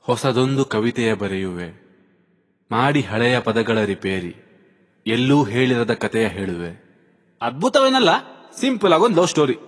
ಹೊಸದೊಂದು ಕವಿತೆಯ ಬರೆಯುವೆ ಮಾಡಿ ಹಳೆಯ ಪದಗಳ ರಿಪೇರಿ ಎಲ್ಲೂ ಹೇಳಿರದ ಕಥೆಯ ಹೇಳುವೆ ಅದ್ಭುತವೇನಲ್ಲ ಸಿಂಪಲ್ ಆಗೊಂದು ಲವ್ ಸ್ಟೋರಿ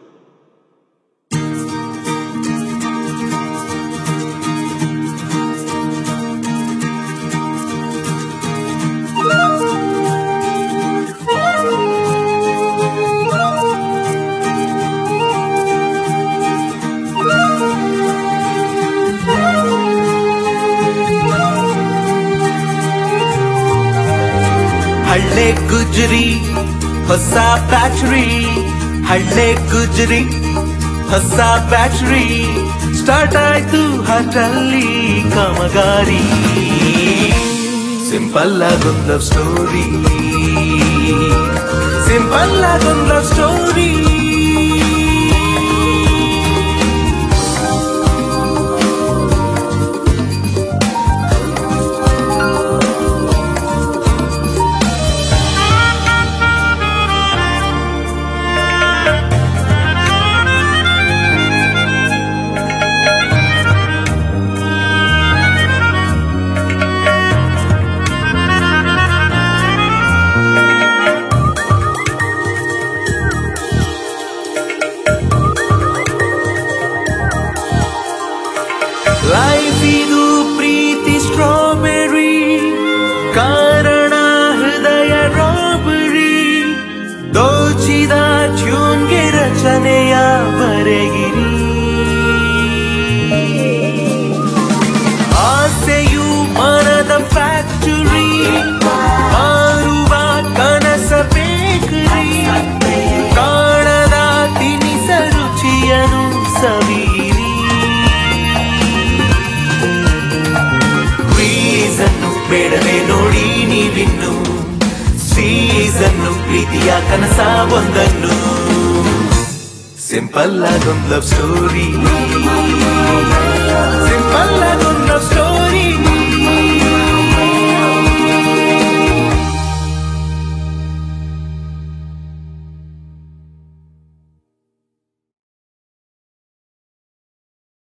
ಹಳ್ಳೆ ಗುಜರಿ ಹೊಸ ಬ್ಯಾಟ್ರಿ ಹಳ್ಳೆ ಗುಜರಿ ಹೊಸ ಬ್ಯಾಟ್ರಿ ಸ್ಟಾರ್ಟ್ ಆಯ್ತು ಹಠಲ್ಲಿ ಕಾಮಗಾರಿ ಸಿಂಪಲ್ ಆಗೊಂದು ಲವ್ ಸ್ಟೋರಿ ಸಿಂಪಲ್ ಆಗೊಂದು ಲವ್ ಸ್ಟೋರಿ ಲೈಫ್ ಇದು ಪ್ರೀತಿ ಸ್ಟ್ರಾಬೆರಿ ಕಾರಣ ಹೃದಯ ರಾಬರಿ ದೋಚಿದ ಟ್ಯೂನ್ಗೆ ರಚನೆಯ ಬರೆಗಿರಿ ಆಸೆಯು ಮನದ ಫ್ಯಾಕ್ಟರಿ ಮಾರುವ ಕನಸ ಬೇಕರಿ ಕಾಣದ ತಿನಿಸ ರುಚಿಯನು ಸವೀರಿ ರೀಸನ್ನು ಬೇಡವೇ ನೋಡಿ ನೀವಿನ್ನು ಸೀಸನ್ನು ಪ್ರೀತಿಯ ಕನಸ ಒಂದನ್ನು ಸಿಂಪಲ್ ಆಗೊಂದು ಲವ್ ಸ್ಟೋರಿ